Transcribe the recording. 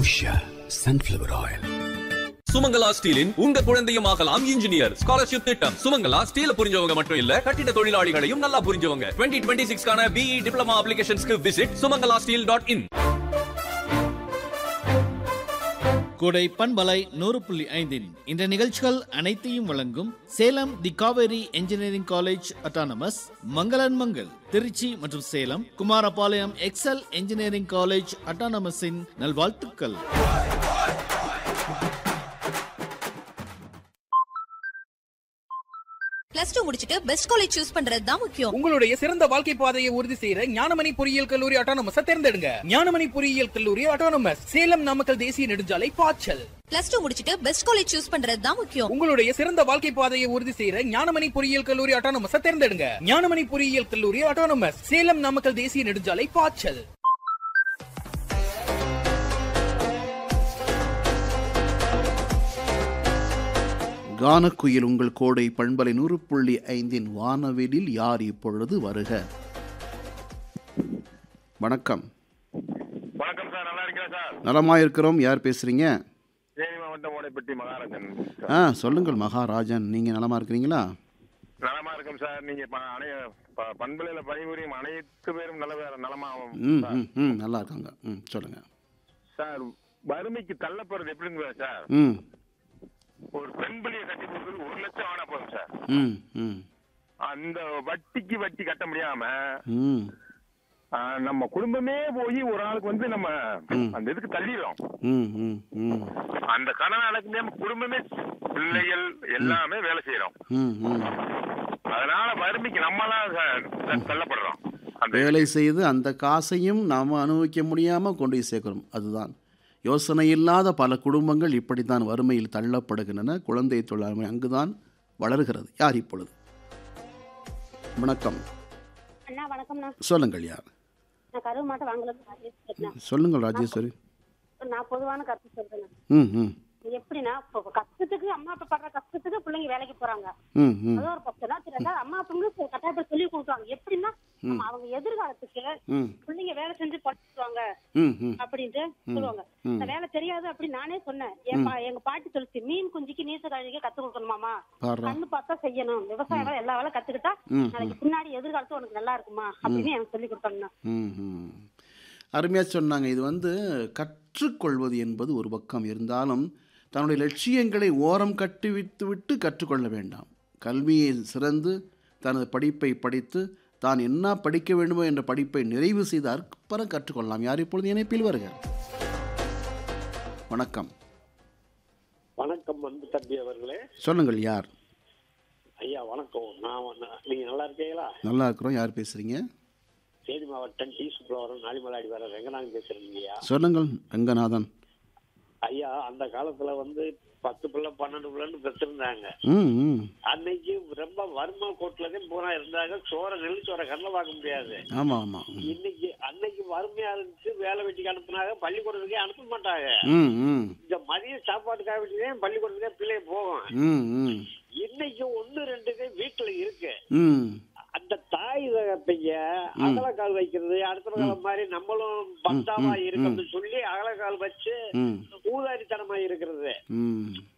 Usha sunflower oil Sumangala ஸ்டீலின் உங்க குழந்தையும் ஆகலாம் இன்ஜினியர் ஸ்காலர்ஷிப் திட்டம் சுமங்கலா ஸ்டீல புரிஞ்சவங்க மட்டும் இல்ல கட்டிட தொழிலாளிகளையும் நல்லா புரிஞ்சவங்க டுவெண்ட்டி டுவெண்ட்டி சிக்ஸ்க்கான பிஇ டிப்ளமா அப்ளிகேஷன்ஸ்க்கு visit Sumangala steel dot in Kodai பண்பலை நூறு புள்ளி ஐந்தின் இந்த நிகழ்ச்சிகள் அனைத்தையும் வழங்கும் Salem the Kaveri engineering college autonomous மங்களன் மங்கள் திருச்சி மற்றும் Salem Kumarapalayam Excel engineering college அட்டானமஸின் நல்வாழ்த்துக்கள் பிளஸ் டூ முடிச்சிட்டு பெஸ்ட் காலேஜ் சூஸ் பண்றது தான் முக்கியம் உங்களுடைய சிறந்த வாழ்க்கை பாதையை உறுதி செய்யற ஞானமணி பொறியியல் கல்லூரி அட்டானமஸ் தேர்ந்தெடுங்க ஞானமணி பொறியியல் கல்லூரி அட்டானமஸ் சேலம் நாமக்கல் தேசிய நெடுஞ்சாலை பாய்ச்சல் பிளஸ் டூ முடிச்சிட்டு பெஸ்ட் காலேஜ் சூஸ் பண்றது தான் முக்கியம் உங்களுடைய சிறந்த வாழ்க்கை பாதையை உறுதி செய்யற ஞானமணி பொறியியல் கல்லூரி அட்டானமஸ் தேர்ந்தெடுங்க ஞானமணி பொறியியல் கல்லூரி அட்டானமஸ் சேலம் நாமக்கல் தேசிய நெடுஞ்சாலை பாய்ச்சல் கானக்குயில் உங்கள் கோடை பண்பலை நூறு புள்ளி ஐந்தின் வானவெளியில் யார் இப்பொழுது வருக வணக்கம் வணக்கம் சார் நல்லா இருக்கீங்களா சார் நலமா இருக்கிறோம் யார் பேசுறீங்க தேனி மாவட்டம் ஓடைப்பட்டி மகாராஜன் ஆ சொல்லுங்கள் மகாராஜன் நீங்க நலமா இருக்கிறீங்களா நலமா இருக்கும் சார் நீங்க ப- அனைய ப- பண்பலையில பணிபுரியும் அனைத்து பேரும் நல்ல நலமாகும் ம் சார். ம் ம் நல்லா இருக்காங்க ம் சொல்லுங்க சார் வறுமைக்கு தள்ளப்படுறது எப்படிங்க சார் ம் ஒரு பெண் பிள்ளையை கட்டி கொடுக்குறது ஒரு லட்சம் ஆனா போதும் சார் ம் ம் அந்த வட்டிக்கு வட்டி கட்ட முடியாம ம் ஆ, நம்ம குடும்பமே போய் ஒரு ஆளுக்கு வந்து நம்ம அந்த இதுக்கு தள்ளிடுறோம் ம் ம் ம் அந்த கடன் அடக்க முடியாம குடும்பமே பிள்ளைகள் எல்லாமே வேலை செய்யறோம் ம் ம் அதனால வறுமைக்கு நம்ம தான் தள்ளப்படுறோம் அந்த வேலை செய்து அந்த காசையும் நாம் அனுபவிக்க முடியாமல் கொண்டு போய் சேர்க்கிறோம் அதுதான் யோசனை இல்லாத பல குடும்பங்கள் இப்படித்தான் வறுமையில் தள்ளப்படுகின்றன குழந்தை தொழிலாண்மை அங்குதான் வளர்கிறது யார் இப்பொழுது வணக்கம் அண்ணா வணக்கம்ண்ணா சொல்லுங்கள் யார் நான் கருவு மாட்டை வாங்கலன்னு ராஜேஷ் பேசுறேன் சொல்லுங்கள் ராஜேஸ்வரி நான் பொதுவான கருத்து சொல்றேன் ம் ம் எப்படின்னா இப்போ கஷ்டத்துக்கு அம்மா அப்பா படுற கஷ்டத்துக்கு பிள்ளைங்க வேலைக்கு போறாங்க ம் ம் அது ஒரு பக்கம் தான் ரெண்டாவது அம்மா அப்பாங்களுக்கு கட்டாயத்தை சொல்லி கொடுக்குறாங்க எப்படின்னா நம்ம அவங்க எதிர்காலத்துக்கு ம் பிள்ளைங்க வேலை செஞ்சு படிச்சுருவாங்க ம் ம் அப்படின்ட்டு சொல்லுவாங்க இந்த வேலை தெரியாது அப்படின்னு நானே சொன்னேன் என் பா- எங்க பாட்டி சொல்லிச்சு மீன் குஞ்சுக்கு நீச்சல் கழுவிக்க கத்து கொடுக்கணுமாமா பாடுறா கண்ணு பார்த்தா செய்யணும் விவசாய வேலை எல்லா வேலை கத்துக்கிட்டா ம், நாளைக்கு பின்னாடி எதிர்காலத்து உனக்கு நல்லா இருக்குமா அப்படின்னு எனக்கு சொல்லி கொடுத்தாங்க ம் ம் அருமையாக சொன்னாங்க இது வந்து கற்றுக்கொள்வது என்பது ஒரு பக்கம் இருந்தாலும் தன்னுடைய லட்சியங்களை ஓரம் கட்டி விட்டு விட்டு கற்றுக்கொள்ள வேண்டாம் கல்வியை சிறந்து தனது படிப்பை படித்து தான் என்ன படிக்க வேண்டுமோ என்ற படிப்பை நிறைவு செய்து அற்புறம் கற்றுக்கொள்ளலாம் யார் இப்பொழுது இணைப்பில் வருக வணக்கம் வணக்கம் அன்பு தம்பி அவர்களே சொல்லுங்கள் யார் ஐயா வணக்கம் நான் வந்து- நீங்க நல்லா இருக்கீங்களா நல்லா இருக்கிறோம் யார் பேசுகிறீங்க தேனி மாவட்டம் டி சுப்ரவரம் நாலிமலாடி வர ரெங்கநாதன் பேசுறேங்க ஐயா சொல்லுங்கள் ரங்கநாதன் ஐயா அந்த காலத்துல வந்து பத்து பிள்ளை பன்னெண்டு பிள்ளைன்னு பெற்றிருந்தாங்க ம் ம் அன்னைக்கு ரொம்ப வறுமை கோட்டில்தான் பூரா இருந்தாங்க சோற நெல் சோற கண்ணில் பார்க்க முடியாது ஆமாம் ஆமாம் இன்னைக்கு அன்னைக்கு வறுமையா இருந்துச்சு வேலை வெட்டிக்கு அனுப்புனாங்க பள்ளிக்கூடத்துக்கே அனுப்ப மாட்டாங்க ம் ம் இந்த மதிய சாப்பாட்டுக்காக வேண்டியதே பள்ளிக்கூடத்துக்கே பிள்ளைய போகும் ம் ம் இன்னைக்கு ஒண்ணு ரெண்டுக்கு வீட்டுல இருக்கு ம் அந்த தாய் தகப்பைய அகலக்கால் வைக்கிறது அடுத்த காலம் மாதிரி நம்மளும் பந்தாவா இருக்கணும்னு சொல்லி அகலக்கால் வச்சு ம் ஊதாரித்தனமா இருக்கிறது ம்